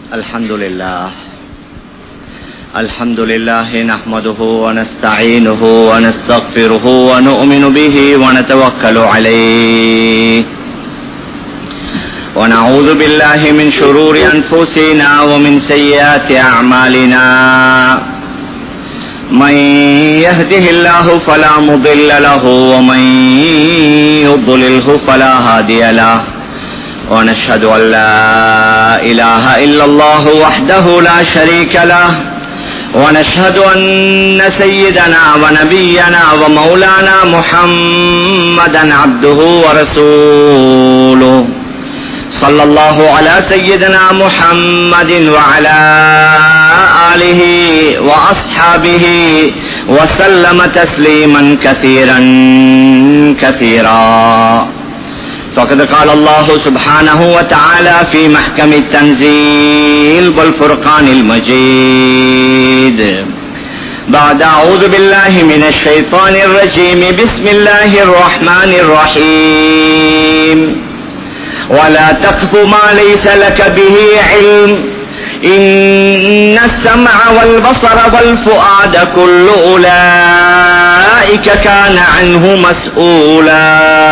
الحمد لله الحمد لله نحمده ونستعينه ونستغفره ونؤمن به ونتوكل عليه ونعوذ بالله من شرور أنفسنا ومن سيئات أعمالنا من يهده الله فلا مضل له ومن يضلله فلا هادي له ونشهد أن لا إله إلا الله وحده لا شريك له ونشهد أن سيدنا ونبينا ومولانا محمدا عبده ورسوله صلى الله على سيدنا محمد وعلى آله وأصحابه وسلم تسليما كثيرا كثيرا فقد قال الله سبحانه وتعالى في محكم التنزيل والفرقان المجيد بعد أعوذ بالله من الشيطان الرجيم بسم الله الرحمن الرحيم ولا تقف ما ليس لك به علم إن السمع والبصر والفؤاد كل أولئك كان عنه مسؤولا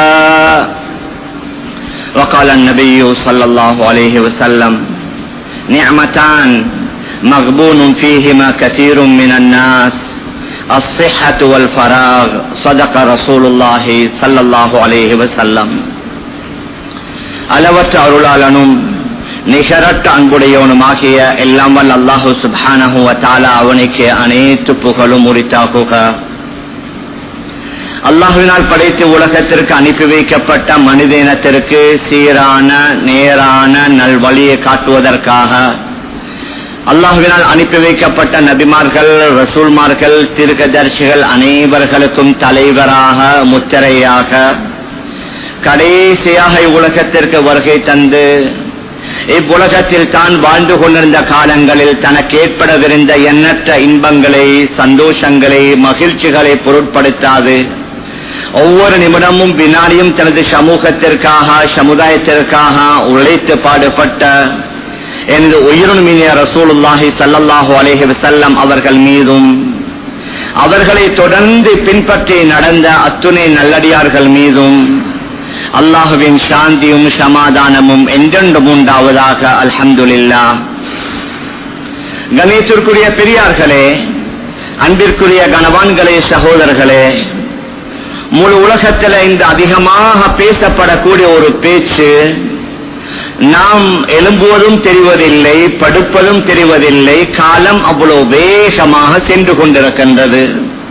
وقال النبي صلى الله عليه وسلم نعمتان مغبون فيهما كثير من الناس الصحة والفراغ صدق رسول الله صلى الله عليه وسلم அளவற்ற அருளாளனும் நிகரற்ற அன்புடையவனுமாகிய எல்லாம் வல்ல அல்லாஹு சுபானஹு தாலா அவனுக்கு அனைத்து புகழும் உரித்தாகுக அல்லாஹுவினால் படைத்து உலகத்திற்கு அனுப்பி வைக்கப்பட்ட மனித இனத்திற்கு சீரான நேரான நல்வழியை காட்டுவதற்காக அல்லாஹுவினால் அனுப்பி வைக்கப்பட்ட நபிமார்கள் ரசூல்மார்கள் திருக்கதர்சிகள் அனைவர்களுக்கும் தலைவராக முத்திரையாக கடைசியாக இவ்வுலகத்திற்கு வருகை தந்து இவ்வுலகத்தில் தான் வாழ்ந்து கொண்டிருந்த காலங்களில் தனக்கு ஏற்படவிருந்த எண்ணற்ற இன்பங்களை சந்தோஷங்களை மகிழ்ச்சிகளை பொருட்படுத்தாது ஒவ்வொரு நிமிடமும் வினாடியும் தனது சமூகத்திற்காக சமுதாயத்திற்காக உழைத்து பாடுபட்ட எனது உயிருமினிய ரசூலுல்லாஹி சல்லல்லாஹு அலேஹி வசல்லம் அவர்கள் மீதும் அவர்களை தொடர்ந்து பின்பற்றி நடந்த அத்துணை நல்லடியார்கள் மீதும் அல்லாஹுவின் சாந்தியும் சமாதானமும் என்றென்றும் உண்டாவதாக அல்ஹம்துல்லா கணேத்திற்குரிய பெரியார்களே அன்பிற்குரிய கணவான்களே சகோதரர்களே முழு உலகத்தில் இந்த அதிகமாக பேசப்படக்கூடிய ஒரு பேச்சு நாம் எழும்புவதும் தெரிவதில்லை படுப்பதும் தெரிவதில்லை காலம் அவ்வளவு வேகமாக சென்று கொண்டிருக்கின்றது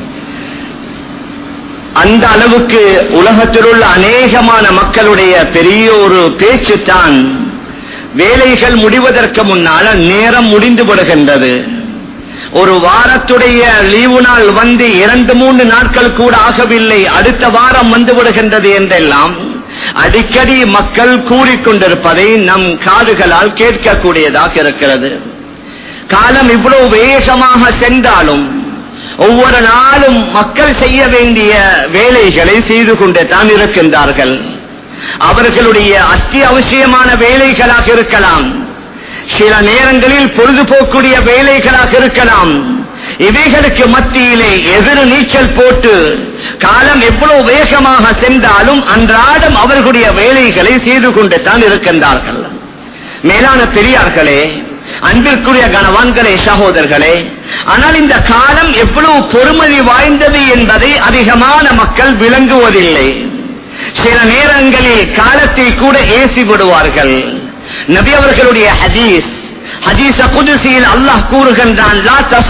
அந்த அளவுக்கு உலகத்தில் உள்ள அநேகமான மக்களுடைய பெரிய ஒரு பேச்சு தான் வேலைகள் முடிவதற்கு முன்னால நேரம் முடிந்து விடுகின்றது ஒரு வாரத்துடைய லீவு நாள் வந்து இரண்டு மூன்று நாட்கள் கூட ஆகவில்லை அடுத்த வாரம் வந்து விடுகின்றது என்றெல்லாம் அடிக்கடி மக்கள் கூறிக்கொண்டிருப்பதை நம் காதுகளால் கேட்கக்கூடியதாக இருக்கிறது காலம் இவ்வளவு வேகமாக சென்றாலும் ஒவ்வொரு நாளும் மக்கள் செய்ய வேண்டிய வேலைகளை செய்து கொண்டு தான் இருக்கின்றார்கள் அவர்களுடைய அத்தியாவசியமான வேலைகளாக இருக்கலாம் சில நேரங்களில் பொழுதுபோக்கூடிய வேலைகளாக இருக்கலாம் இவைகளுக்கு மத்தியிலே எதிர் நீச்சல் போட்டு காலம் எவ்வளவு வேகமாக சென்றாலும் அன்றாடம் அவர்களுடைய வேலைகளை செய்து கொண்டு தான் இருக்கின்றார்கள் மேலான பெரியார்களே அன்பிற்குரிய கணவான்களே சகோதரர்களே ஆனால் இந்த காலம் எவ்வளவு பொறுமதி வாய்ந்தது என்பதை அதிகமான மக்கள் விளங்குவதில்லை சில நேரங்களில் காலத்தை கூட ஏசி விடுவார்கள் நபி அவர்களுடைய ஹதீஸ் ஹதீச குதிசியில் அல்லாஹ் கூறுகின்றான்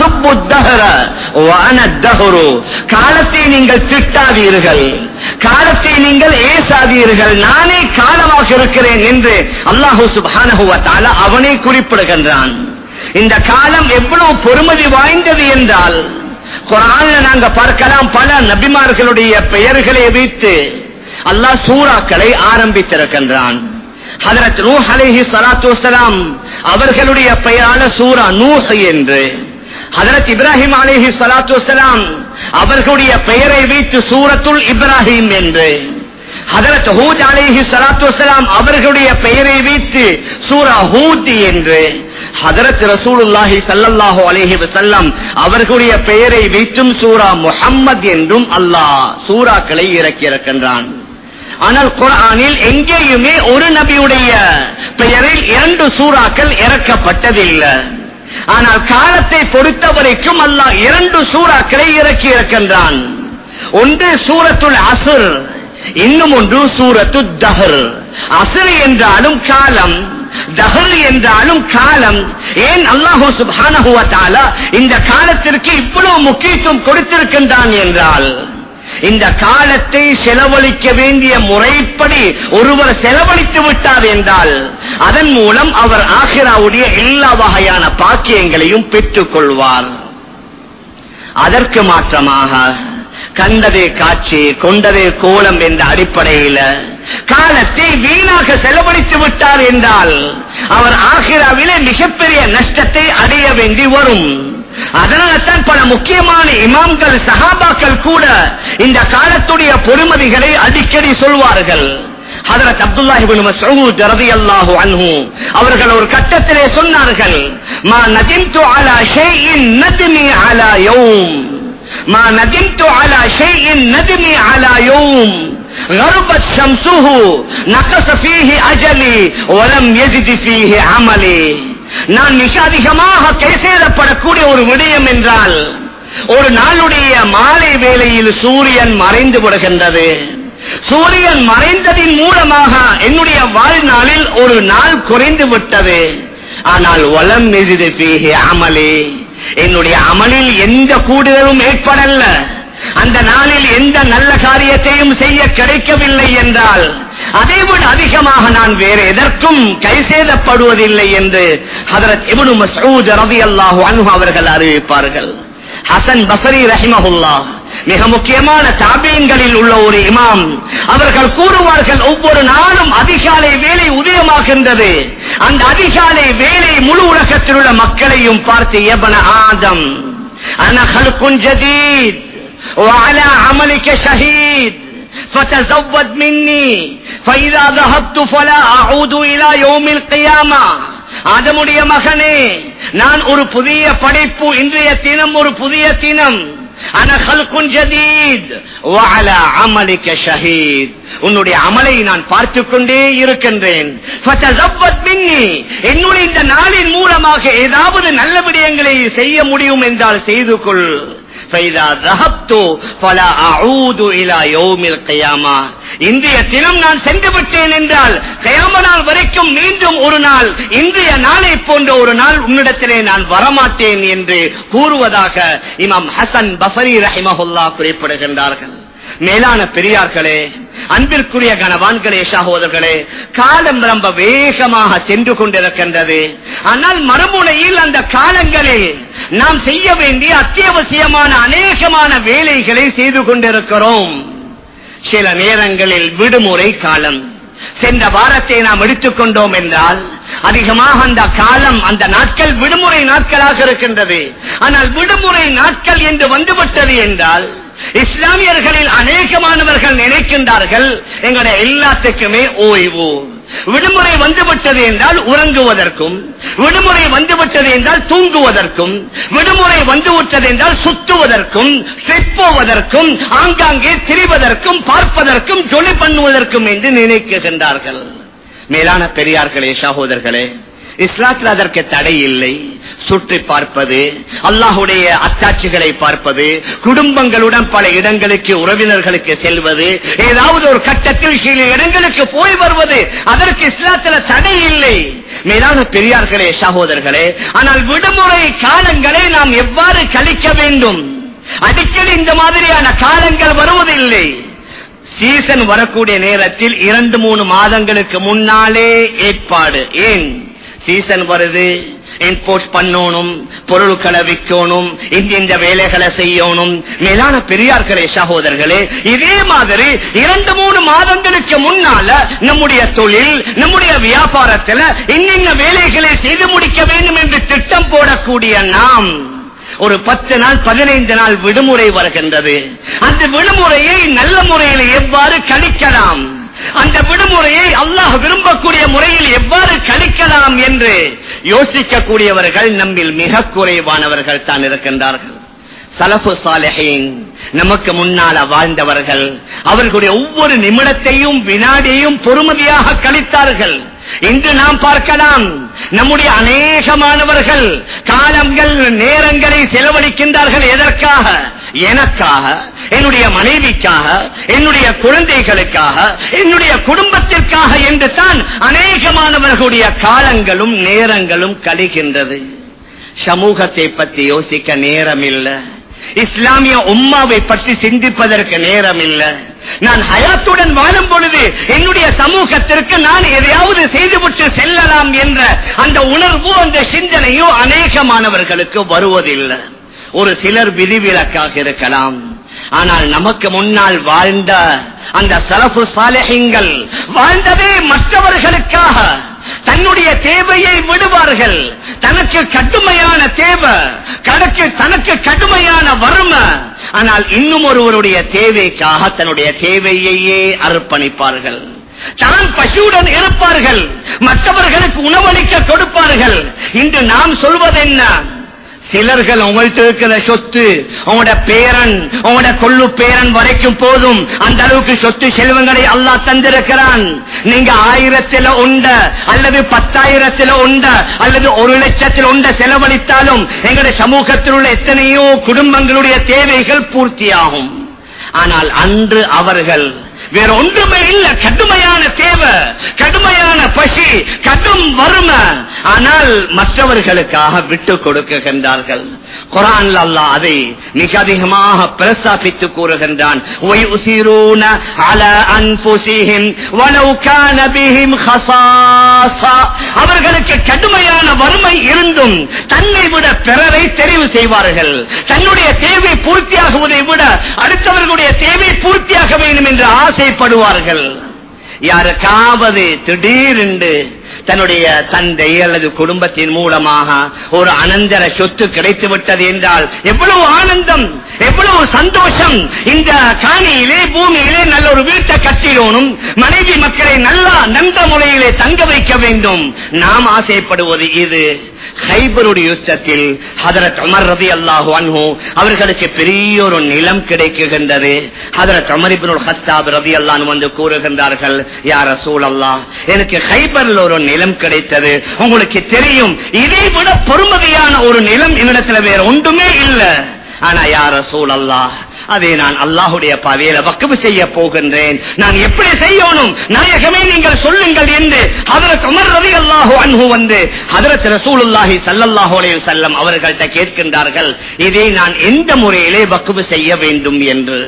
காலத்தை நீங்கள் திட்டாதீர்கள் காலத்தை நீங்கள் ஏசாதீர்கள் நானே காலமாக இருக்கிறேன் என்று அல்லாஹூ சுபானகுவத்தால அவனை குறிப்பிடுகின்றான் இந்த காலம் எவ்வளவு பொறுமதி வாய்ந்தது என்றால் குரான்ல நாங்க பார்க்கலாம் பல நபிமார்களுடைய பெயர்களை வைத்து அல்லாஹ் சூறாக்களை ஆரம்பித்திருக்கின்றான் ஹதரத் நூ அலேஹி சலாத்து வலாம் அவர்களுடைய பெயரான சூரா நூஹ் என்று ஹதரத் இப்ராஹிம் அலேஹி சலாத்து வலாம் அவர்களுடைய பெயரை வைத்து சூரத்துல் இப்ராஹிம் என்று ஹதரத் ஹூத் அலைஹி ஸலாத்து வஸலாம் அவர்களுடைய பெயரை வைத்து சூரா ஹூத் என்று ஹதரத் ரசூலுல்லாஹி ஸல்லல்லாஹு அலைஹி வஸல்லம் அவர்களுடைய பெயரை வைத்தும் சூரா முஹம்மத் என்றும் அல்லாஹ் சூறாக்களை இறக்கி இருக்கின்றான் ஆனால் குர்ஆனில் எங்கேயுமே ஒரு நபியுடைய பெயரில் இரண்டு சூறாக்கள் இறக்கப்பட்டதில்லை ஆனால் காலத்தை பொறுத்தவரைக்கும் அல்லாஹ் இரண்டு சூறாக்களை இறக்கி இருக்கின்றான் ஒன்று சூரத்துல் அசுர் இன்னும் ஒன்று சூரத்து தஹர் அசுர் என்றாலும் காலம் தஹர் என்றாலும் காலம் ஏன் அல்லாஹூ சுப்ஹானஹு வ தஆலா இந்த காலத்திற்கு இவ்வளவு முக்கியத்துவம் கொடுத்திருக்கின்றான் என்றால் இந்த காலத்தை செலவழிக்க வேண்டிய முறைப்படி ஒருவர் செலவழித்து விட்டார் என்றால் அதன் மூலம் அவர் ஆஹிராவுடைய எல்லா வகையான பாக்கியங்களையும் பெற்றுக் கொள்வார் அதற்கு மாற்றமாக கண்டதே காட்சி கொண்டதே கோலம் என்ற அடிப்படையில் காலத்தை வீணாக செலவழித்து விட்டார் என்றால் அவர் ஆகிராவிலே மிகப்பெரிய நஷ்டத்தை அடைய வேண்டி வரும் அதனால்தான் பல முக்கியமான இமாம்கள் சஹாபாக்கள் கூட இந்த காலத்துடைய பொறுமதிகளை அடிக்கடி சொல்வார்கள் ஹதரத் அப்துல்லாஹி இப்னு மஸ்ஊத் ரலியல்லாஹு அன்ஹு அவர்கள் ஒரு கட்டத்திலே சொன்னார்கள் மா நதிம்து அலா ஷைஇன் நத்மி அலா யௌம் மா நதிம்து அலா ஷைஇன் நத்மி அலா யௌம் غربت شمسه نقص فيه أجلي ولم يزد فيه عملي நான் மிக அதிகமாக கைசேதப்படக்கூடிய ஒரு விடயம் என்றால் ஒரு நாளுடைய மாலை வேளையில் சூரியன் மறைந்து விடுகின்றது சூரியன் மறைந்ததின் மூலமாக என்னுடைய வாழ்நாளில் ஒரு நாள் குறைந்து விட்டது ஆனால் வளம் எதிது பீகே அமலே என்னுடைய அமலில் எந்த கூடுதலும் ஏற்படல அந்த நாளில் எந்த நல்ல காரியத்தையும் செய்ய கிடைக்கவில்லை என்றால் அதைவிட அதிகமாக நான் வேறு எதற்கும் கைசேதப்படுவதில்லை என்று ஹதரத் இப்னு மஸ்ஊத் ரலியல்லாஹு அன்ஹு அவர்கள் அறிவிப்பார்கள் ஹசன் பசரி ரஹிமஹுல்லா மிக முக்கியமான தாபியங்களில் உள்ள ஒரு இமாம் அவர்கள் கூறுவார்கள் ஒவ்வொரு நாளும் அதிகாலை வேலை உதயமாகின்றது அந்த அதிகாலை வேலை முழு உலகத்தில் உள்ள மக்களையும் பார்த்து எபன ஆதம் அன ஹல்குன் ஜதீத் وعلى عملك شهيد فتزود مني فإذا ذهبت فلا أعود إلى يوم القيامة ஆதமுடைய மகனே நான் ஒரு புதிய படைப்பு இன்றைய தினம் ஒரு புதிய தினம் உன்னுடைய அமலை நான் பார்த்து கொண்டே இருக்கின்றேன் என்னுடைய இந்த நாளின் மூலமாக ஏதாவது நல்ல விடயங்களை செய்ய முடியும் என்றால் செய்து கொள் இன்றைய தினம் நான் சென்று விட்டேன் என்றால் கயாம நாள் வரைக்கும் மீண்டும் ஒரு நாள் இன்றைய நாளை போன்ற ஒரு நாள் உன்னிடத்திலே நான் வரமாட்டேன் என்று கூறுவதாக இமாம் ஹசன் பசரி ரஹிமஹுல்லா குறிப்பிடுகின்றார்கள் மேலான பெரியார்களே அன்பிற்குரிய கனவான்களே சகோதரர்களே காலம் ரொம்ப வேகமாக சென்று கொண்டிருக்கின்றது ஆனால் மறுமுனையில் அந்த காலங்களில் நாம் செய்ய வேண்டிய அத்தியாவசியமான அநேகமான வேலைகளை செய்து கொண்டிருக்கிறோம் சில நேரங்களில் விடுமுறை காலம் சென்ற வாரத்தை நாம் எடுத்துக்கொண்டோம் என்றால் அதிகமாக அந்த காலம் அந்த நாட்கள் விடுமுறை நாட்களாக இருக்கின்றது ஆனால் விடுமுறை நாட்கள் என்று வந்துவிட்டது என்றால் இஸ்லாமியர்களில் அநேகமானவர்கள் நினைக்கின்றார்கள் எங்களுடைய எல்லாத்துக்குமே ஓய்வு விடுமுறை வந்துவிட்டது என்றால் உறங்குவதற்கும் விடுமுறை வந்துவிட்டது என்றால் தூங்குவதற்கும் விடுமுறை வந்துவிட்டது என்றால் சுத்துவதற்கும் போவதற்கும் ஆங்காங்கே திரிவதற்கும் பார்ப்பதற்கும் ஜொலி பண்ணுவதற்கும் என்று நினைக்குகின்றார்கள் மேலான பெரியார்களே சகோதரர்களே இஸ்லாத்தில் அதற்கு தடை இல்லை சுற்றி பார்ப்பது அல்லாஹுடைய அத்தாட்சிகளை பார்ப்பது குடும்பங்களுடன் பல இடங்களுக்கு உறவினர்களுக்கு செல்வது ஏதாவது ஒரு கட்டத்தில் சில இடங்களுக்கு போய் வருவது அதற்கு இஸ்லாத்தில் தடை இல்லை மேலான பெரியார்களே சகோதரர்களே ஆனால் விடுமுறை காலங்களை நாம் எவ்வாறு கழிக்க வேண்டும் அடிக்கடி இந்த மாதிரியான காலங்கள் வருவதில்லை சீசன் வரக்கூடிய நேரத்தில் இரண்டு மூணு மாதங்களுக்கு முன்னாலே ஏற்பாடு ஏன் சீசன் வருது இம்போர்ட் பண்ணணும் பொருட்களை விற்கணும் இந்த இந்த வேலைகளை செய்யணும் மேலான பெரியார்களே சகோதரர்களே இதே மாதிரி இரண்டு மூணு மாதங்களுக்கு முன்னால நம்முடைய தொழில் நம்முடைய வியாபாரத்தில் இன்னின்ன வேலைகளை செய்து முடிக்க வேண்டும் என்று திட்டம் போடக்கூடிய நாம் ஒரு பத்து நாள் பதினைந்து நாள் விடுமுறை வருகின்றது அந்த விடுமுறையை நல்ல முறையில் எவ்வாறு கழிக்கலாம் அந்த விடுமுறையை அல்லாஹ் விரும்பக்கூடிய முறையில் எவ்வாறு கழிக்கலாம் என்று யோசிக்கக்கூடியவர்கள் நம்மில் மிக குறைவானவர்கள் தான் இருக்கின்றார்கள் சலபு சாலஹீன் நமக்கு முன்னால வாழ்ந்தவர்கள் அவர்களுடைய ஒவ்வொரு நிமிடத்தையும் வினாடியையும் பொறுமதியாக கழித்தார்கள் இன்று நாம் பார்க்கலாம் நம்முடைய அநேகமானவர்கள் காலங்கள் நேரங்களை செலவழிக்கின்றார்கள் எதற்காக எனக்காக என்னுடைய மனைவிக்காக என்னுடைய குழந்தைகளுக்காக என்னுடைய குடும்பத்திற்காக என்று தான் அநேகமானவர்களுடைய காலங்களும் நேரங்களும் கழிகின்றது சமூகத்தை பற்றி யோசிக்க நேரம் இல்லை இஸ்லாமிய உம்மாவை பற்றி சிந்திப்பதற்கு நேரம் இல்லை நான் ஹயாத்துடன் வாழும் பொழுது என்னுடைய சமூகத்திற்கு நான் எதையாவது செய்துவிட்டு செல்லலாம் என்ற அந்த உணர்வோ அந்த சிந்தனையோ அநேகமானவர்களுக்கு வருவதில்லை ஒரு சிலர் விதிவிலக்காக இருக்கலாம் ஆனால் நமக்கு முன்னால் வாழ்ந்த அந்த சலபு சாலைகள் வாழ்ந்ததே மற்றவர்களுக்காக தன்னுடைய தேவையை விடுவார்கள் தனக்கு கடுமையான தேவை கணக்கு தனக்கு கடுமையான வறுமை ஆனால் இன்னும் ஒருவருடைய தேவைக்காக தன்னுடைய தேவையையே அர்ப்பணிப்பார்கள் தான் பசியுடன் இருப்பார்கள் மற்றவர்களுக்கு உணவளிக்க கொடுப்பார்கள் இன்று நாம் சொல்வதென்ன சிலர்கள் உங்கள்கிட்ட இருக்கிற சொத்து உங்களோட பேரன் உங்களோட கொள்ளு பேரன் வரைக்கும் போதும் அந்த அளவுக்கு சொத்து செல்வங்களை அல்லாஹ் தந்திருக்கிறான் நீங்க ஆயிரத்தில உண்ட அல்லது பத்தாயிரத்தில உண்ட அல்லது ஒரு லட்சத்தில் உண்ட செலவழித்தாலும் எங்களுடைய சமூகத்தில் உள்ள எத்தனையோ குடும்பங்களுடைய தேவைகள் பூர்த்தியாகும் ஆனால் அன்று அவர்கள் வேற ஒன்றுமே இல்ல கடுமையான தேவை கடுமையான பசி கடும் வறுமை ஆனால் மற்றவர்களுக்காக விட்டு கொடுக்கின்றார்கள் குரான் அல்லாஹ் அதை மிக அதிகமாக பிரஸ்தாபித்து கூறுகின்றான் وَيُؤْثِرُونَ عَلَى أَنفُسِهِمْ وَلَوْ كَانَ بِهِمْ خَصَاصَةٌ அவர்களுக்கு கடுமையான வறுமை இருந்தும் தன்னை விட பிறரை தெரிவு செய்வார்கள் தன்னுடைய தேவை பூர்த்தியாகுவதை விட அடுத்தவர்களுடைய தேவை பூர்த்தியாக வேண்டும் என்று ஆசைப்படுவார்கள் யாருக்காவது திடீரென்று தன்னுடைய தந்தை அல்லது குடும்பத்தின் மூலமாக ஒரு அனந்தர சொத்து கிடைத்து விட்டது என்றால் எவ்வளவு ஆனந்தம் எவ்வளவு சந்தோஷம் இந்த காணியிலே பூமியிலே நல்ல ஒரு வீட்டை கட்டிடணும் மனைவி மக்களை நல்லா நந்த முறையிலே தங்க வைக்க வேண்டும் நாம் ஆசைப்படுவது இது ஹைபருடைய யுத்தத்தில் ஹதரத் அமர் ரதி அல்லாஹு அன்ஹு அவர்களுக்கு பெரிய ஒரு நிலம் கிடைக்குகின்றது ஹதரத் அமரிபின் ஹஸ்தாப் ரதி அல்லான் வந்து கூறுகின்றார்கள் யார சூழல்லா எனக்கு ஹைபரில் ஒரு நிலம் கிடைத்தது உங்களுக்கு தெரியும் இதை விட பொறுமதியான ஒரு நிலம் என்னிடத்துல வேற ஒன்றுமே இல்லை ஆனா யார சூழல்லா அதை நான் அல்லாஹுடைய பாதையில வக்கவு செய்ய போகின்றேன் நான் எப்படி செய்யணும் நாயகமே நீங்கள் சொல்லுங்கள் என்று ஹதரத் உமர் ரவி அல்லாஹு அன்ஹு வந்து ஹதரத் ரசூலுல்லாஹி சல்லல்லாஹு அலைஹி வஸல்லம் அவர்கள்ட்ட கேட்கின்றார்கள் இதை நான் எந்த முறையிலே வக்கவு செய்ய வேண்டும் என்று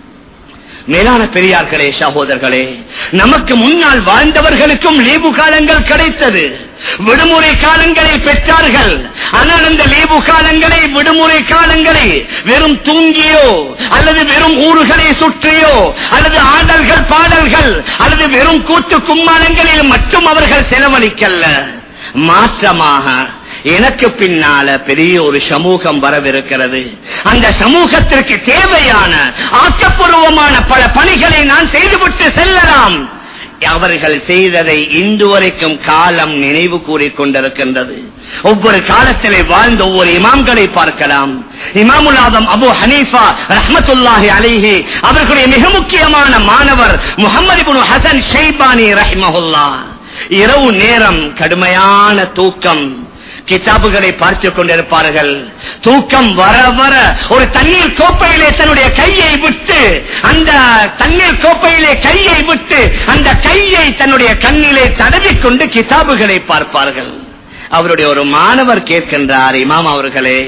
மேலான பெரியார்களே சகோதரர்களே நமக்கு முன்னால் வாழ்ந்தவர்களுக்கும் லீவு காலங்கள் கிடைத்தது விடுமுறை காலங்களை பெற்றார்கள் ஆனால் அந்த லீவு காலங்களை விடுமுறை காலங்களை வெறும் தூங்கியோ அல்லது வெறும் ஊர்களை சுற்றியோ அல்லது ஆடல்கள் பாடல்கள் அல்லது வெறும் கூட்டு கும்மாளங்களில் மட்டும் அவர்கள் செலவழிக்கல்ல மாற்றமாக எனக்கு பின்னால பெரிய ஒரு சமூகம் வரவிருக்கிறது அந்த சமூகத்திற்கு தேவையான ஆக்கப்பூர்வமான பல பணிகளை நான் செய்துவிட்டு செல்லலாம் அவர்கள் செய்ததை இன்று வரைக்கும் காலம் நினைவு கூறிக் கொண்டிருக்கின்றது ஒவ்வொரு காலத்திலே வாழ்ந்த ஒவ்வொரு இமாம்களை பார்க்கலாம் இமாமுல் ஆதம் அபு ஹனீஃபா ரஹமத்துல்லாஹி அலிஹி அவர்களுடைய மிக முக்கியமான மாணவர் முகமது ஹசன் ஷெய்பானி ரஹ்மஹுல்லா இரவு நேரம் கடுமையான தூக்கம் கிதாபுகளை பார்த்துக் கொண்டிருப்பார்கள் தூக்கம் வர வர ஒரு தண்ணீர் கோப்பையிலே தன்னுடைய கையை விட்டு அந்த தண்ணீர் கோப்பையிலே கையை விட்டு அந்த கையை தன்னுடைய கண்ணிலே தடவிக்கொண்டு கிதாபுகளை பார்ப்பார்கள் அவருடைய ஒரு மாணவர் கேட்கின்றார் இமாம் அவர்களே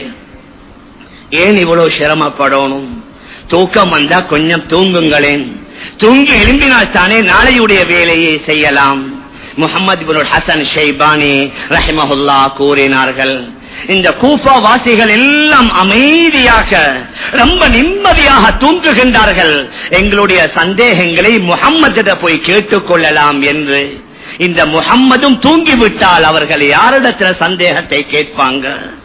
ஏன் இவ்வளவு சிரமப்படணும் தூக்கம் வந்தா கொஞ்சம் தூங்குங்களேன் தூங்கி எழும்பினால் தானே நாளையுடைய வேலையை செய்யலாம் முகமது ஹசன் ஷெய்பானி ரஹிமஹுல்லா கூறினார்கள் இந்த கூஃபா வாசிகள் எல்லாம் அமைதியாக ரொம்ப நிம்மதியாக தூங்குகின்றார்கள் எங்களுடைய சந்தேகங்களை முகம்மதிட போய் கேட்டுக் கொள்ளலாம் என்று இந்த முகம்மதும் தூங்கிவிட்டால் அவர்கள் யாரிடத்துல சந்தேகத்தை கேட்பாங்க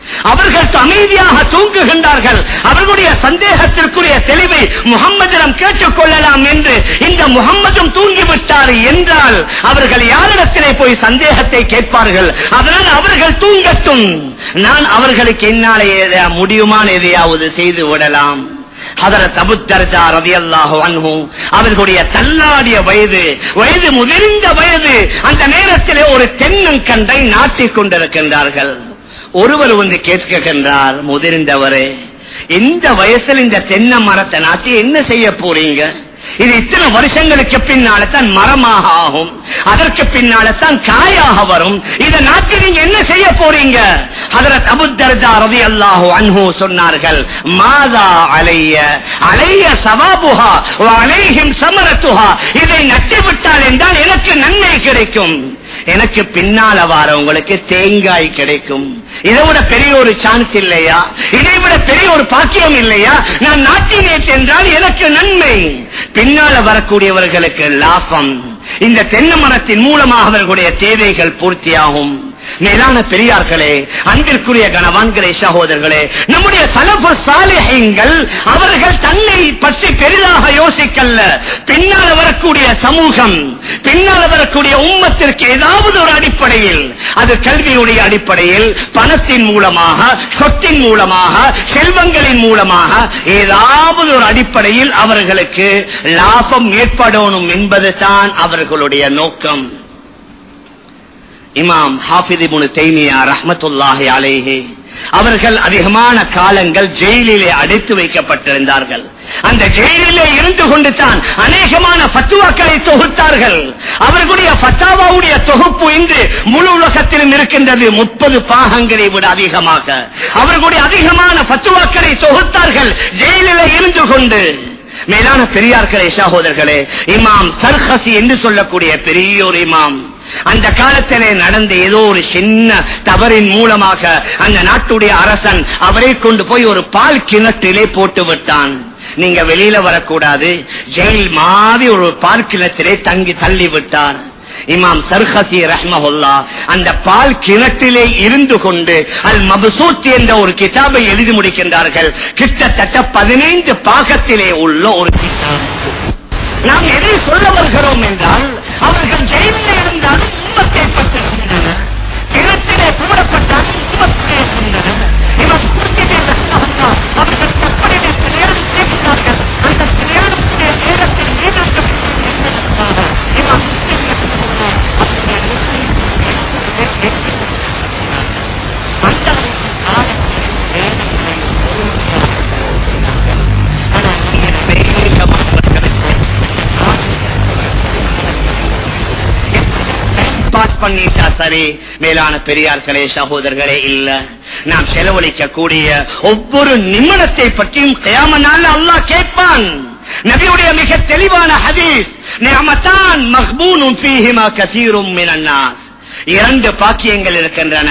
அவர்கள் அமைதியாக தூங்குகின்றார்கள் அவர்களுடைய சந்தேகத்திற்குரிய தெளிவை முகம்மதிடம் கேட்டுக் கொள்ளலாம் என்று இந்த முகம்மதும் தூங்கிவிட்டார் என்றால் அவர்கள் யாரிடத்திலே போய் சந்தேகத்தை கேட்பார்கள் அதனால் அவர்கள் தூங்கட்டும் நான் அவர்களுக்கு என்னாலே எதையா முடியுமான எதையாவது செய்து விடலாம் ஹதரத் அபு தர்ஜா ரலியல்லாஹு அன்ஹு அவர்களுடைய தள்ளாடிய வயது வயது முதிர்ந்த வயது அந்த நேரத்திலே ஒரு தென்னங்கண்டை நாட்டிக் கொண்டிருக்கின்றார்கள் ஒருவர் வந்து கேட்கின்றார் முதிர்ந்தவரே இந்த வயசில் இந்த தென்னை மரத்தை நாட்டி என்ன செய்ய போறீங்க இது இத்தனை வருஷங்களுக்கு பின்னால தான் மரமாக ஆகும் அதற்கு பின்னால தான் காயாக வரும் இதை நாட்டி நீங்க என்ன செய்ய போறீங்க ஹதரத் அபு தர்ஜா ரலியல்லாஹு அன்ஹு சொன்னார்கள் மாதா அலைய அலைய சவாபுஹா வ அலைஹிம் சமரத்துஹா இதை நட்டு விட்டால் என்றால் எனக்கு நன்மை கிடைக்கும் எனக்கு பின்னால வாரவங்களுக்கு தேங்காய் கிடைக்கும் இதை விட பெரிய ஒரு சான்ஸ் இல்லையா இதை விட பெரிய ஒரு பாக்கியம் இல்லையா நான் நாட்டினேன் என்றால் எனக்கு நன்மை பின்னால வரக்கூடியவர்களுக்கு லாபம் இந்த தென்னை மரத்தின் மூலமாக அவர்களுடைய தேவைகள் பூர்த்தியாகும் மேலான பெரியார்களே அன்பிற்குரிய கணவான்களே சகோதரர்களே நம்முடைய சலபு சாலிஹங்கள் அவர்கள் தன்னை பற்றி பெரிதாக யோசிக்கல்ல பின்னால் வரக்கூடிய சமூகம் பின்னால் வரக்கூடிய உம்மத்திற்கு ஏதாவது ஒரு அடிப்படையில் அது கல்வியுடைய அடிப்படையில் பணத்தின் மூலமாக சொத்தின் மூலமாக செல்வங்களின் மூலமாக ஏதாவது ஒரு அடிப்படையில் அவர்களுக்கு லாபம் ஏற்படணும் என்பதுதான் அவர்களுடைய நோக்கம் இமாம் ஹாஃபிதி முனு தைமியா ரஹமத்துல்லாஹி அலேஹே அவர்கள் அதிகமான காலங்கள் ஜெயிலிலே அடைத்து வைக்கப்பட்டிருந்தார்கள் அந்த ஜெயிலிலே இருந்து கொண்டு தான் அநேகமான பத்துவாக்களை தொகுத்தார்கள் அவர்களுடைய பத்தாவாவுடைய தொகுப்பு இன்று முழு உலகத்திலும் இருக்கின்றது முப்பது பாகங்களை விட அதிகமாக அவர்களுடைய அதிகமான பத்துவாக்களை தொகுத்தார்கள் ஜெயிலிலே இருந்து கொண்டு மேலான பெரியார்களே சகோதரர்களே இமாம் சர்ஹசி என்று சொல்லக்கூடிய பெரிய ஒரு இமாம் அந்த காலத்திலே நடந்த ஏதோ ஒரு சின்ன தவறின் மூலமாக அந்த நாட்டுடைய அரசன் அவரை கொண்டு போய் ஒரு பால் கிணற்றிலே போட்டு விட்டான் நீங்க வெளியில வரக்கூடாது ஜெயில் மாதிரி ஒரு பால் கிணத்திலே தங்கி தள்ளி விட்டார் இமாம் சர்ஹசி ரஹ்மஹுல்லா அந்த பால் கிணற்றிலே இருந்து கொண்டு அல் மபசூத் என்ற ஒரு கிதாபை எழுதி முடிக்கின்றார்கள் கிட்டத்தட்ட பதினைந்து பாகத்திலே உள்ள ஒரு கிதாப் நாம் எதை சொல்ல வருகிறோம் என்றால் அவர்கள் ஜெயிலில் இருந்தால் உண்மத்தை பற்றிருக்கின்றனர் கிணற்றிலே போடப்பட்டால் உண்மத்திலே இருக்கின்றனர் இவர் குறிப்பிட்ட ரஹ்மஹுல்லா அவர்கள் கற்பனையை பிரயாணம் செய்கிறார்கள் அந்த பிரயாணத்துடைய நேரத்தில் மீண்டும் இமாம் பாஸ் பண்ணிட்டா சரி மேலான பெரியார்களே சகோதரர்களே இல்ல நாம் செலவழிக்க கூடிய ஒவ்வொரு நிமிடத்தை பற்றியும் கயாம நாள் அல்லாஹ் கேட்பான் நபியுடைய மிக தெளிவான ஹதீஸ் நியமத்தான் மஹ்பூனும் ஃபீஹிமா கசீரும் மினன் நாஸ் இரண்டு பாக்கியங்கள் இருக்கின்றன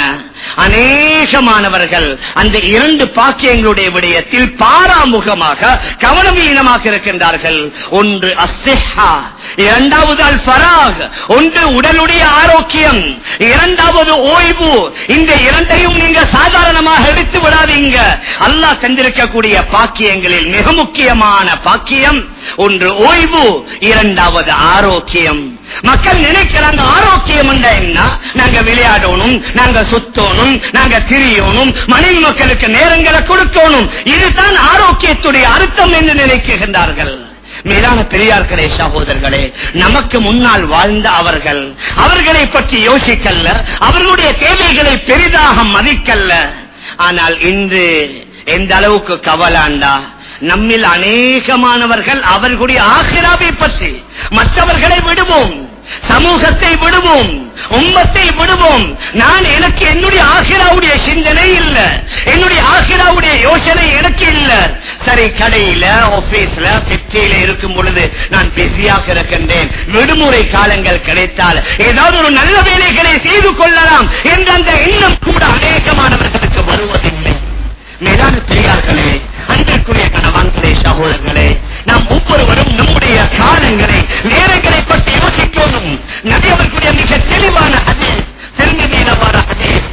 அநேகமானவர்கள் அந்த இரண்டு பாக்கியங்களுடைய விடயத்தில் பாராமுகமாக கவனவீனமாக இருக்கின்றார்கள் ஒன்று அஸ்ஸிஹா இரண்டாவது அல் ஃபராக் ஒன்று உடலுடைய ஆரோக்கியம் இரண்டாவது ஓய்வு இந்த இரண்டையும் நீங்க சாதாரணமாக எடுத்து விடாதீங்க அல்லாஹ் தந்திருக்கக்கூடிய பாக்கியங்களில் மிக முக்கியமான பாக்கியம் ஒன்று ஓய்வு இரண்டாவது ஆரோக்கியம் மக்கள் நினைக்கிறாங்க ஆரோக்கியம் என்ன நாங்க விளையாடணும் நாங்க சுத்தணும் நாங்க திரியணும் மனைவி மக்களுக்கு நேரங்களை கொடுக்கணும் இதுதான் ஆரோக்கியத்துடைய அர்த்தம் என்று நினைக்கின்றார்கள் மேலான பெரியார்களே சகோதரர்களே நமக்கு முன்னால் வாழ்ந்த அவர்கள் அவர்களை பற்றி யோசிக்கல்ல அவர்களுடைய தேவைகளை பெரிதாக மதிக்கல்ல ஆனால் இன்று எந்த அளவுக்கு கவலாண்டா நம்மில் அநேகமானவர்கள் அவர்களுடைய ஆசிராவை பற்றி மற்றவர்களை விடுவோம் சமூகத்தை விடுவோம் உம்மத்தை விடுவோம் நான் எனக்கு என்னுடைய ஆசிராவுடைய சிந்தனை இல்ல என்னுடைய ஆசிராவுடைய யோசனை எனக்கு இல்ல சரி கடையில ஆபீஸ்ல பெற்றியில இருக்கும் பொழுது நான் பிஸியாக இருக்கின்றேன் விடுமுறை காலங்கள் கிடைத்தால் ஏதாவது ஒரு நல்ல வேலைகளை செய்து கொள்ளலாம் என்ற அந்த எண்ணம் கூட அநேகமானவர்களுக்கு வருவதில்லை மேலான பெரியார்களே அன்பிற்குரிய கணவான்களே சகோதரர்களே நாம் ஒவ்வொருவரும் நம்முடைய காலங்களை நேரங்களை பற்றி யோசிக்கணும் நபி அவர்களுடைய மிக தெளிவான அது திரும்பி வர ஹதீஸ். லா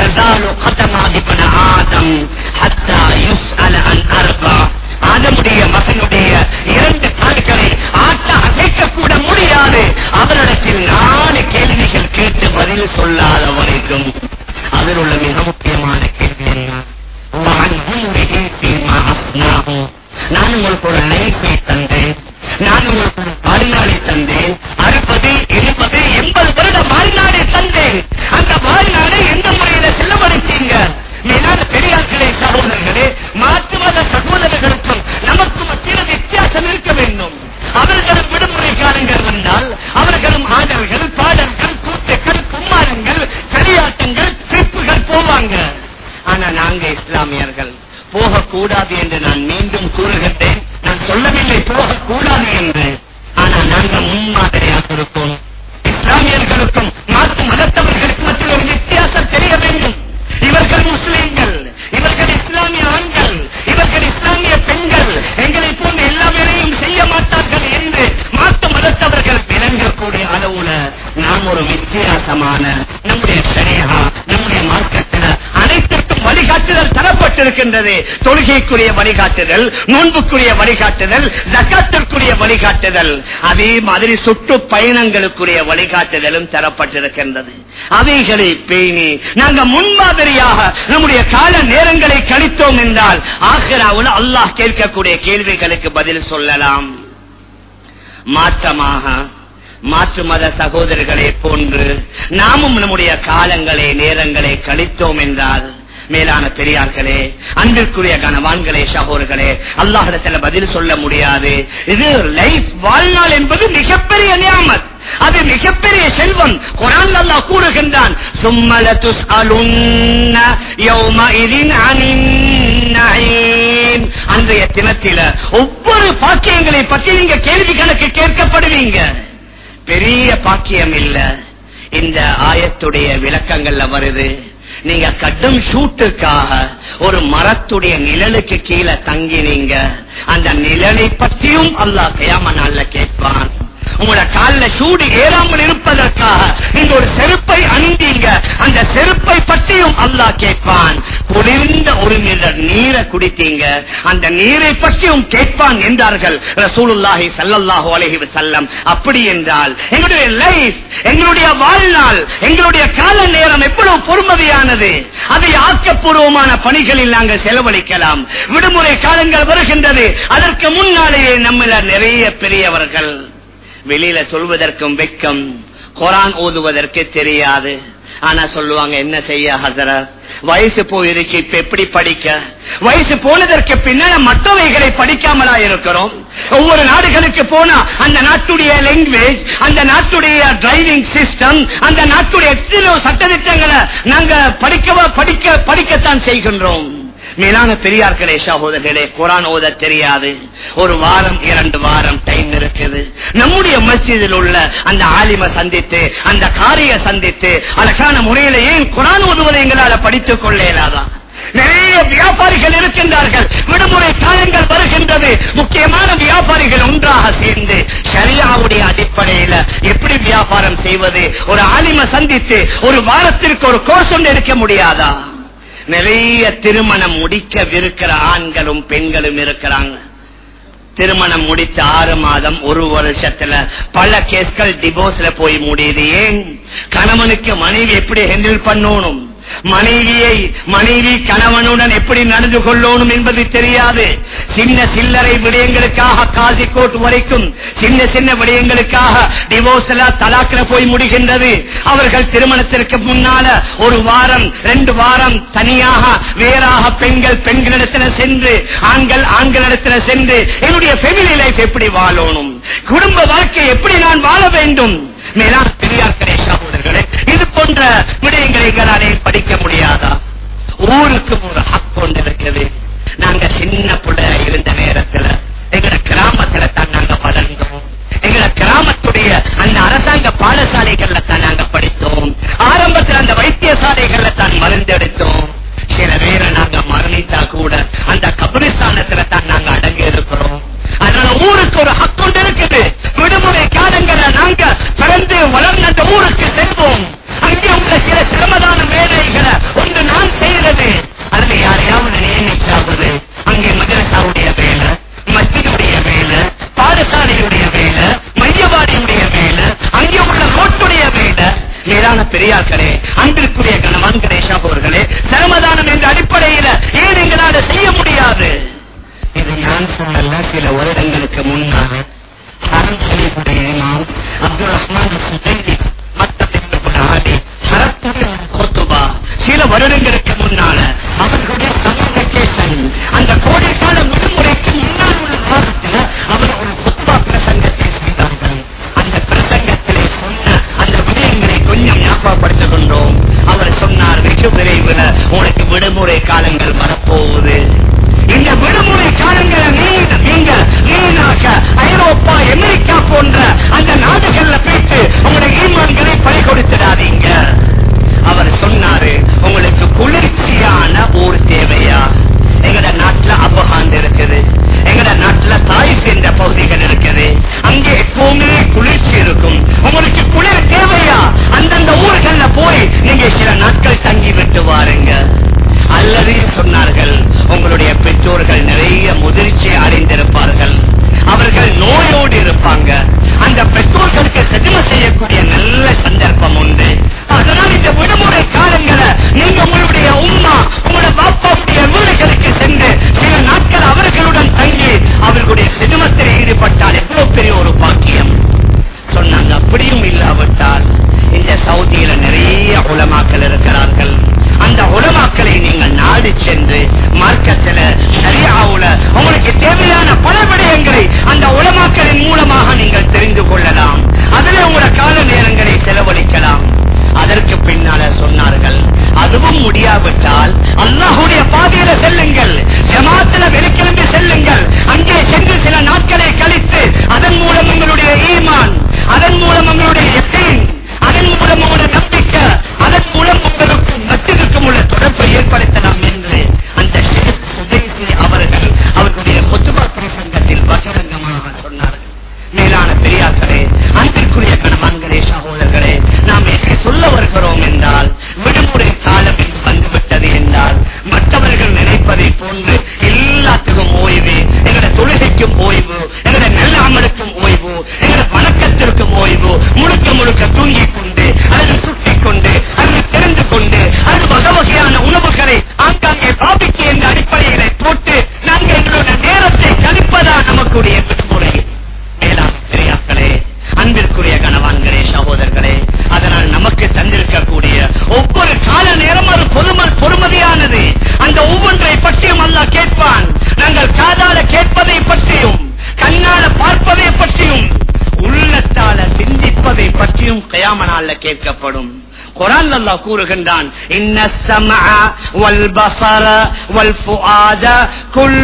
تزال قدم ابن آدم حتى يسأل عن أربع ஆதமுடைய மகனுடைய இரண்டு கால்களை ஆட்ட அசைக்க கூட முடியாது அவரிடத்தில் நாலு கேள்விகள் கேட்டு பதில் சொல்லாத வரைக்கும் அதில் உள்ள மிக முக்கியமான கேள்வி என்ன وعن عمره فيما أفناه. நான் உங்களுக்கு ஒரு லைஃபை தந்தேன் நான் உங்களுக்கு ஒரு வாழ்நாளை தந்தேன் அறுபது எழுபது எண்பது வருட வாழ்நாளை தந்தேன் அந்த வாழ்நாளை எந்த முறையில செலவழித்தீங்க மேலான பெரியார்களே சகோதரர்களே மாற்று மத சகோதரர்களுக்கும் நமக்கு மத்தியில் வித்தியாசம் இருக்க வேண்டும் அவர்களும் விடுமுறை காலங்கள் வந்தால் அவர்களும் ஆடல்கள் பாடல்கள் கூத்துக்கள் கும்மாரங்கள் களியாட்டங்கள் ட்ரிப்புகள் போவாங்க ஆனா நாங்க இஸ்லாமியர்கள் போகக்கூடாது என்று நான் மீண்டும் கூறுகின்றேன் நான் சொல்லவில்லை போகக்கூடாது என்று ஆனா நாங்க முன்மாதிரியாக இருப்போம் இஸ்லாமியர்களுக்கும் மாற்று மதத்தவர்களுக்கு மத்தியில் ஒரு வித்தியாசம் தெரிய வேண்டும் இவர்கள் முஸ்லிம்கள் இவர்கள் இஸ்லாமிய ஆண்கள் இவர்கள் இஸ்லாமிய பெண்கள் எங்களை போன்ற எல்லா வேலையும் செய்ய மாட்டார்கள் என்று மாற்று மதத்தவர்கள் விளங்கக்கூடிய அளவுல நாம் ஒரு வித்தியாசமான நம்முடைய சரியா நம்முடைய மார்க்கத்தில் அனைத்திற்கும் வழிகாட்டுதல் தரப்பட்டிருக்கின்றது தொழுகைக்குரிய வழிகாட்டுதல் நோன்புக்குரிய வழிகாட்டுதல் ஜக்காத்திற்குரிய வழிகாட்டுதல் அதே மாதிரி சுற்று பயணங்களுக்குரிய வழிகாட்டுதலும் தரப்பட்டிருக்கின்றது அவைகளை பேணி நாங்க முன்மாதிரியாக நம்முடைய கால நேரங்களை கழித்தோம் என்றால் ஆசிராவில் அல்லாஹ் கேட்கக்கூடிய கேள்விகளுக்கு பதில் சொல்லலாம் மாற்றமாக மாற்று மத சகோதரர்களை போன்று நாமும் நம்முடைய காலங்களை நேரங்களை கழித்தோம் என்றால் மேலான பெரியார்களே அன்பிற்குரிய கனவான்களே சகோதரர்களே அல்லாஹிடத்துல பதில் சொல்ல முடியாது இது லைஃப் வாழ்நாள் என்பது மிகப்பெரிய நியாமத் அது மிகப்பெரிய செல்வம் குரான் அல்லாஹ் கூறுகின்றான் சும்மல துஸ்அலுன்ன யௌமஇதின் அனின் நயீம். அன்றைய தினத்தில ஒவ்வொரு பாக்கியங்களை பற்றி நீங்க கேள்வி கணக்கு கேட்கப்படுவீங்க பெரிய பாக்கியம் இல்ல இந்த ஆயத்துடைய விளக்கங்கள்ல வருது நீங்க கட்டும் ஷூட்டுக்காக ஒரு மரத்துடைய நிழலுக்கு கீழே தங்கினீங்க அந்த நிழலை பற்றியும் அல்லாஹ் கயாம நாள்ல கேட்பான் உங்களோட கால்ல சூடு ஏறாமல் இருப்பதற்காக நீங்க ஒரு செருப்பை அணிந்தீங்க அந்த செருப்பை பற்றியும் அல்லாஹ் கேட்பான் குளிர்ந்த ஒரு மில்லர் நீரை குடித்தீங்க அந்த நீரை பற்றியும் கேட்பான் என்றார்கள் ரசூலுல்லாஹி ஸல்லல்லாஹு அலைஹி வஸல்லம் அப்படி என்றால் எங்களுடைய லைஃப் எங்களுடைய வாழ்நாள் எங்களுடைய கால நேரம் எவ்வளவு பொறுமதியானது அதை ஆக்கப்பூர்வமான பணிகளில் நாங்கள் செலவழிக்கலாம் விடுமுறை காலங்கள் வருகின்றது அதற்கு முன்னாலேயே நம்மள நிறைய பெரியவர்கள் வெளியில சொல்வதற்கும் வெக்கம் குரான் ஓதுவதற்கு தெரியாது ஆனா சொல்லுவாங்க என்ன செய்ய ஹசர வயசு போயிருச்சு இப்ப எப்படி படிக்க வயசு போனதற்கு பின்னால மற்றவைகளை படிக்காமலா இருக்கிறோம் ஒவ்வொரு நாடுகளுக்கு போனா அந்த நாட்டுடைய லாங்குவேஜ் அந்த நாட்டுடைய டிரைவிங் சிஸ்டம் அந்த நாட்டுடைய எத்தனையோ சட்டத்திட்டங்களை நாங்க படிக்கவா படிக்க படிக்கத்தான் செய்கின்றோம் மேலான பெரியார்களே சகோதரர்களே குரான் ஓத தெரியாது ஒரு வாரம் இரண்டு வாரம் டைம் இருக்குது நம்முடைய மஸ்ஜிதில் உள்ள அந்த ஆலிம சந்தித்து அந்த காரிய சந்தித்து அழகான முறையில ஏன் குரான் ஓதுவதை எங்களால படித்துக் கொள்ள இயலாதா நிறைய வியாபாரிகள் இருக்கின்றார்கள் விடுமுறை காலங்கள் வருகின்றது முக்கியமான வியாபாரிகள் ஒன்றாக சேர்ந்து ஷரியாவுடைய அடிப்படையில எப்படி வியாபாரம் செய்வது ஒரு ஆலிம சந்தித்து ஒரு வாரத்திற்கு ஒரு கோர்ஸ் ஒன்று எடுக்க முடியாதா நிறைய திருமணம் முடிக்கவிருக்கிற ஆண்களும் பெண்களும் இருக்கிறாங்க திருமணம் முடித்த ஆறு மாதம் ஒரு வருஷத்துல பல கேஸ்கள் டிவோர்ஸ்ல போய் முடியுது ஏன் கணவனுக்கு மனைவி எப்படி ஹேண்டில் பண்ணணும் மனைவியை மனைவி கணவனுடன் எப்படி நடந்து கொள்ளணும் என்பது தெரியாது சின்ன சில்லறை விடயங்களுக்காக காசிக்கோட் வரைக்கும் சின்ன சின்ன விடயங்களுக்காக டிவோர்ஸ்ல தலாக்கில போய் முடிகின்றது அவர்கள் திருமணத்திற்கு முன்னால ஒரு வாரம் ரெண்டு வாரம் தனியாக வேறாக பெண்கள் பெண்களிடத்தில் சென்று ஆண்கள் ஆண்களிடத்தில் சென்று என்னுடைய ஃபெமிலி லைஃப் எப்படி வாழணும் குடும்ப வாழ்க்கை எப்படி நான் வாழ வேண்டும் மேலான பெரியார்களே சகோதரர்களே இது போன்ற விடயங்களை எங்களாலே படிக்க முடியாதா ஊருக்கு ஒரு ஹக் கொண்டு இருக்குது நாங்க சின்ன புள்ள இருந்த நேரத்துல எங்க கிராமத்துல தான் நாங்க வளர்ந்தோம் எங்க கிராமத்துடைய அந்த அரசாங்க பாடசாலைகள்ல தான் நாங்க படித்தோம் ஆரம்பத்தில் அந்த வைத்தியசாலைகள்ல தான் மருந்தெடுத்தோம் சில பேரை நாங்க மரணித்தா கூட அந்த கபிரிஸ்தானத்துல தான் நாங்க அடங்கி இருக்கிறோம் அதனால ஊருக்கு ஒரு ஹக்கொண்டு இருக்குது விடுமுறை காலங்களை நாங்க பிறந்து வளர்ந்த அந்த ஊருக்கு செல்வோம் அங்கே உள்ள சில சிரமதான வேலைகளை ஒன்று பெரியார்களே அன்பிற்குரிய கணவான்களே சகோதர்களே சரமதானம் என்ற அடிப்படையில ஏன் எங்களால் செய்ய முடியாது இது நான் சொல்லல சில வருடங்களுக்கு முன்னாக ஹரம் ஷரீஃபுடைய இமாம் அப்துல் ரஹ்மான் சுதைதி மத்தத்திற்கு ஆடி ஹரத்துடைய ஒரு கொத்துபா சில வருடங்களுக்கு முன்னால அவர்களுடைய கம்யூனிகேஷன் அந்த கோடைக்கால விடுமுறைக்கு முன்னால் உள்ள மாதத்தில் அவர் ஒரு கொத்துபா பிரசங்கத்தை செய்தார்கள் அந்த பிரசங்கத்திலே சொன்ன அந்த விடயங்களை கொஞ்சம் ஞாபகப்படுத்திக் கொண்டோம் அவர் சொன்னார் வெகு விரைவில் உனக்கு விடுமுறை காலங்கள் வரப்போகுது இந்த விடுமுறை காலங்களை நீங்க நீங்க வீணாக்க ஐரோப்பா அமெரிக்கா போன்ற அந்த நாடுகள்ல போயிட்டு உங்களுடைய ஈமான்களை பறி கொடுத்துடாதீங்க அவர் சொன்னாரு உங்களுக்கு குளிர்ச்சியான ஊர் தேவையா எங்கட நாட்டுல அபகாண்ட் இருக்குது எங்கட நாட்டுல தாய் சேர்ந்த பகுதிகள் இருக்குது அங்கே எப்பவுமே குளிர்ச்சி இருக்கும் உங்களுக்கு குளிர் தேவையா அந்தந்த ஊர்கள்ல போய் நீங்க சில நாட்கள் தங்கி விட்டு வாருங்க அல்லது சொன்னார்கள் உங்களுடைய பெற்றோர்கள் நிறைய முதிர்ச்சி அடைந்திருப்பார்கள் அவர்கள் நோயோடு இருப்பாங்க அந்த பெற்றோர்களுக்கு செதுமை செய்யக்கூடிய நல்ல சந்தர்ப்பம் உண்டு அதனால் இந்த விடுமுறை காலங்களை நீங்க உங்களுடைய உம்மா உங்களுடைய பாப்பாவுடைய வீடுகளுக்கு சென்று சில நாட்கள் அவர்களுடன் தங்கி அவர்களுடைய செதுமத்தில் ஈடுபட்டால் எவ்வளவு பெரிய ஒரு பாக்கியம் சொன்னாங்க அப்படியும் இல்லாவிட்டால் இந்த சவுதியில நிறைய உலமாக்கள் இருக்கிறார்கள் அந்த உலமாக்களை நீங்கள் நாடி சென்று மார்க்கத்துல சரியாவுல உங்களுக்கு தேவையான பல விடயங்களை அந்த உலமாக்களின் மூலமாக நீங்கள் தெரிந்து கொள்ளலாம் அதில் உங்களோட கால நேரங்களை செலவழிக்கலாம் அதற்கு பின்னால சொன்னார்கள் அதுவும் முடியாவிட்டால் அல்லாஹுடைய பாதையில செல்லுங்கள் ஜமாத்துல வெளிக்கிழமை செல்லுங்கள் அங்கே சென்று சில நாட்களை கழித்து அதன் மூலம் உங்களுடைய ஈமான் அதன் மூலம் உங்களுடைய எத்தீன் அதன் மூலம் உங்களுடைய நம்பிக்கை அதன் மூலம் உங்களுக்கு மற்றதுக்கும் உள்ள தொடர்பை ஏற்படுத்தலாம் என்று அந்த ஷேக் சுதேசி அவர்கள் அவர்களுடைய கொத்துபா பிரசங்கத்தில் பகிரங்கமாக சொன்னார்கள் மேலான பெரியார்களே அன்பிற்குரிய கணவான்களே சகோதரர்களே நாம் எதை சொல்ல வருகிறோம் என்றால் விடுமுறை காலம் என்று வந்துவிட்டது என்றால் மற்றவர்கள் நினைப்பதை போன்று எல்லாத்துக்கும் ஓய்வு எங்களோட தொழுகைக்கும் ஓய்வு எங்களோட நல்ல அமலுக்கும் ஓய்வு எங்களோட வணக்கத்திற்கும் ஓய்வு முழுக்க முழுக்க தூங்கிக் கொண்டு அல்லது சுட்டிக் கொண்டு அல்லது தெரிந்து கொண்டு அல்லது வகை வகையான உணவுகளை ஆங்காங்கே பாபிக்கு என்ற அடிப்படைகளை போட்டு நாங்கள் எங்களோட நேரத்தை கழிப்பதா நமக்குடைய விடுமுறை மேலான பெரியார்களே அன்பிற்குரிய கணவான்களே சகோதரர்களே அதனால் நமக்கு தந்திருக்கக்கூடிய ஒவ்வொரு கால நேரம் அது பொறும பொறுமதியானது அந்த ஒவ்வொன்றை பற்றியும் அல்ல கேட்பான் நாங்கள் காதால கேட்பதை பற்றியும் கண்ணால பார்ப்பதை பற்றியும் உள்ளத்தால சிந்திப்பதை பற்றியும் கயாம நாள்ல கேட்கப்படும் குரான் அல்லாஹ் கூறுகின்றான் இன்ன السمع والبصر والفؤاد كل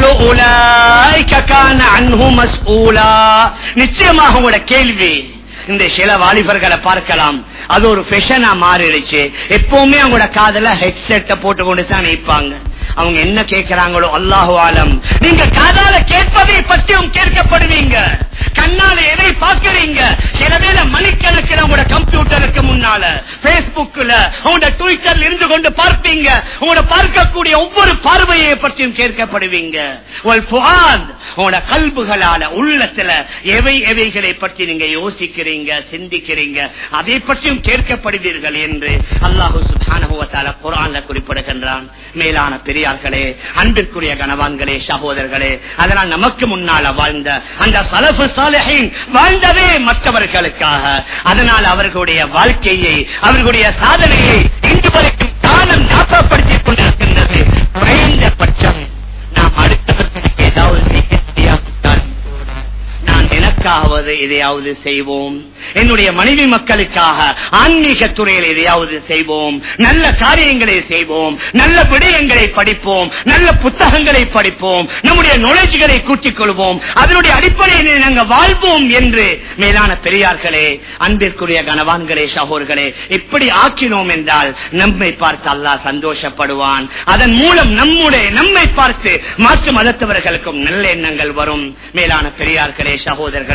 اولئك كان عنه مسؤولا நிச்சயமாக உங்களோட கேள்வி இந்த சில வாலிபர்களை பார்க்கலாம் அது ஒரு ஃபெஷனா மாறிடுச்சு எப்பவுமே அவங்களோட காதல ஹெட்செட்டை போட்டு கொண்டு தான் நிற்பாங்க அவங்க என்ன கேட்கிறாங்களோ அல்லாஹு ஆலம் நீங்க காதால கேட்பதை பற்றியும் கேட்கப்படுவீங்க கண்ணால எதை பார்க்கிறீங்க சில வேளை மணிக்கணக்கில் உங்களோட கம்ப்யூட்டருக்கு முன்னால பேஸ்புக்ல உங்களோட ட்விட்டர்ல இருந்து கொண்டு பார்ப்பீங்க உங்களோட பார்க்கக்கூடிய ஒவ்வொரு பார்வையை பற்றியும் கேட்கப்படுவீங்க உங்கள் ஃபுஆத், உங்களோட கல்புகளால உள்ளத்துல எவை எவைகளை பற்றி நீங்க யோசிக்கிறீங்க சிந்திக்கிறீங்க அதை பற்றியும் கேட்கப்படுவீர்கள் என்று அல்லாஹு சுப்ஹானஹு வ தஆலா குர்ஆன்ல குறிப்பிடுகின்றான் மேலான பெரியார்களே அன்பிற்குரிய கணவான்களே சகோதரர்களே அதனால் நமக்கு முன்னால வாழ்ந்த அந்த சலஃபு சாலிஹீன் வாழ்ந்ததே மற்றவர்களுக்காக அதனால் அவர்களுடைய வாழ்க்கையை அவர்களுடைய சாதனையை இன்று வரைக்கும் காலம் ஞாபகப்படுத்திக் கொண்டிருக்கின்றது குறைந்தபட்சம் நாம் அடுத்தவர்களுக்கு ஏதாவது செய்ய முடியாவிட்டால் கூட நான் எனக்காவது எதையாவது செய்வோம் என்னுடைய மனைவி மக்களுக்காக ஆன்மீக துறையில் எதையாவது செய்வோம் நல்ல காரியங்களை செய்வோம் நல்ல விடயங்களை படிப்போம் நல்ல புத்தகங்களை படிப்போம் நம்முடைய நுழைச்சுகளை கூட்டிக் கொள்வோம் அதனுடைய அடிப்படையில் நாங்கள் வாழ்வோம் என்று மேலான பெரியார்களே அன்பிற்குரிய கனவான்களே சகோர்களே இப்படி ஆக்கினோம் என்றால் நம்மை பார்த்து அல்லாஹ் சந்தோஷப்படுவான் அதன் மூலம் நம்முடைய நம்மை பார்த்து மாற்று மதத்தவர்களுக்கும் நல்ல எண்ணங்கள் வரும் மேலான பெரியார்களே சகோதரர்களே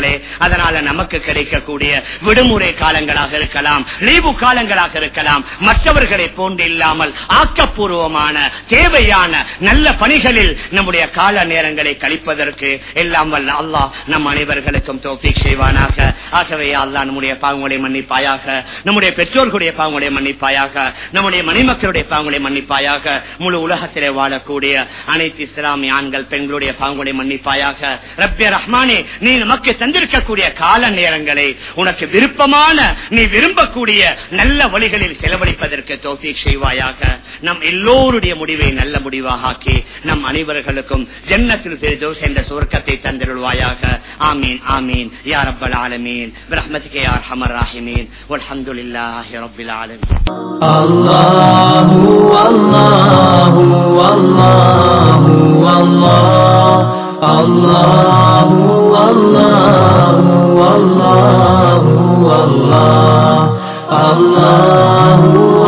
அதனால நமக்கு கிடைக்கக்கூடிய விடுமுறை காலங்களாக இருக்கலாம் லீவு காலங்களாக இருக்கலாம் மற்றவர்களை போன்று இல்லாமல் ஆக்கப்பூர்வமான தேவையான நல்ல பணிகளில் நம்முடைய கால நேரங்களை கழிப்பதற்கு எல்லாம் வல்ல அல்லாஹ் நம் அனைவர்களுக்கும் தோப்பிக் செய்வானாக ஆகவே அல்லாஹ் நம்முடைய பாவங்களை மன்னிப்பாயாக நம்முடைய பெற்றோர்களுடைய பாவங்களை மன்னிப்பாயாக நம்முடைய மணிமக்களுடைய பாவங்களை மன்னிப்பாயாக முழு உலகத்திலே வாழக்கூடிய அனைத்து இஸ்லாமிய ஆண்கள் பெண்களுடைய பாவங்களை மன்னிப்பாயாக ரப்பிய ரஹ்மானே நீ நமக்கு தந்திருக்கக்கூடிய கால நேரங்களை உனக்கு விருப்பமான நீ விரும்பக்கூடிய நல்ல வழிகளில் செலவழிப்பதற்கு தோஃபீக் செய்வாயாக நம் எல்லோருடைய முடிவை நல்ல முடிவாக ஆக்கி நம் அனைவர்களுக்கும் ஜன்னத்தில் பெரிதோஸ் என்ற சுவர்க்கத்தை தந்திருவாயாக ஆமீன் ஆமீன் யா ரப்பல் ஆலமீன் برحمتك يا ارحم الراحمين والحمد لله رب العالمين الله والله والله والله الله والله والله والله الله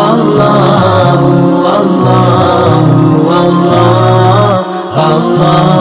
والله والله والله الله